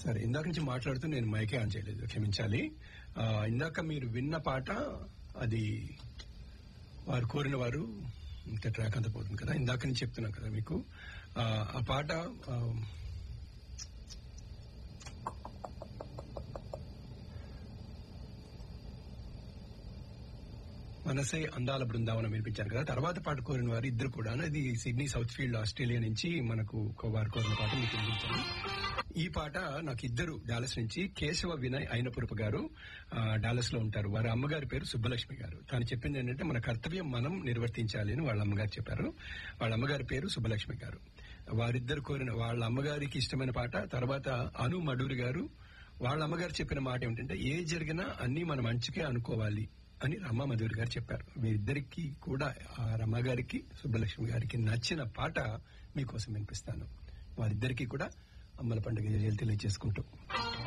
సరే ఇందాక నుంచి మాట్లాడుతూ నేను మైకే ఆన్ చేయలేదు క్షమించాలి ఆ, ఇందాక మీరు విన్న పాట అది వారు కోరిన వారు ఇంత ట్రాక్ అంతా పోతుంది కదా ఇందాక నుంచి చెప్తున్నా కదా మీకు ఆ, ఆ పాట ఆ, మనసే అందాల బృందావనం వినిపించారు కదా తర్వాత పాట కోరిన వారు ఇద్దరు కూడా ఇది సిడ్నీ సౌత్ ఫీల్డ్ ఆస్ట్రేలియా నుంచి మనకు ఒక వారు కోరిన పాట మీకు వినిపించాను ఈ పాట నాకు ఇద్దరు డాలస్ నుంచి కేశవ వినయ్ అయినపురపు గారు ఆ, డాలస్ లో ఉంటారు వారి అమ్మగారి పేరు సుబ్బలక్ష్మి గారు తాను చెప్పింది ఏంటంటే మన కర్తవ్యం మనం నిర్వర్తించాలి అని వాళ్ళ అమ్మగారు చెప్పారు వాళ్ళ అమ్మగారి పేరు సుబ్బలక్ష్మి గారు వారిద్దరు కోరిన వాళ్ళ అమ్మగారికి ఇష్టమైన పాట తర్వాత అను మడూరి గారు వాళ్ళ అమ్మగారు చెప్పిన మాట ఏమిటంటే ఏ జరిగినా అన్ని మన మంచికే అనుకోవాలి అని రమా మధురి గారు చెప్పారు వీరిద్దరికి కూడా ఆ రమ గారికి సుబ్బలక్ష్మి గారికి నచ్చిన పాట మీకోసం వినిపిస్తాను వారిద్దరికీ కూడా అమ్మల పండుగ తెలియజేసుకుంటూ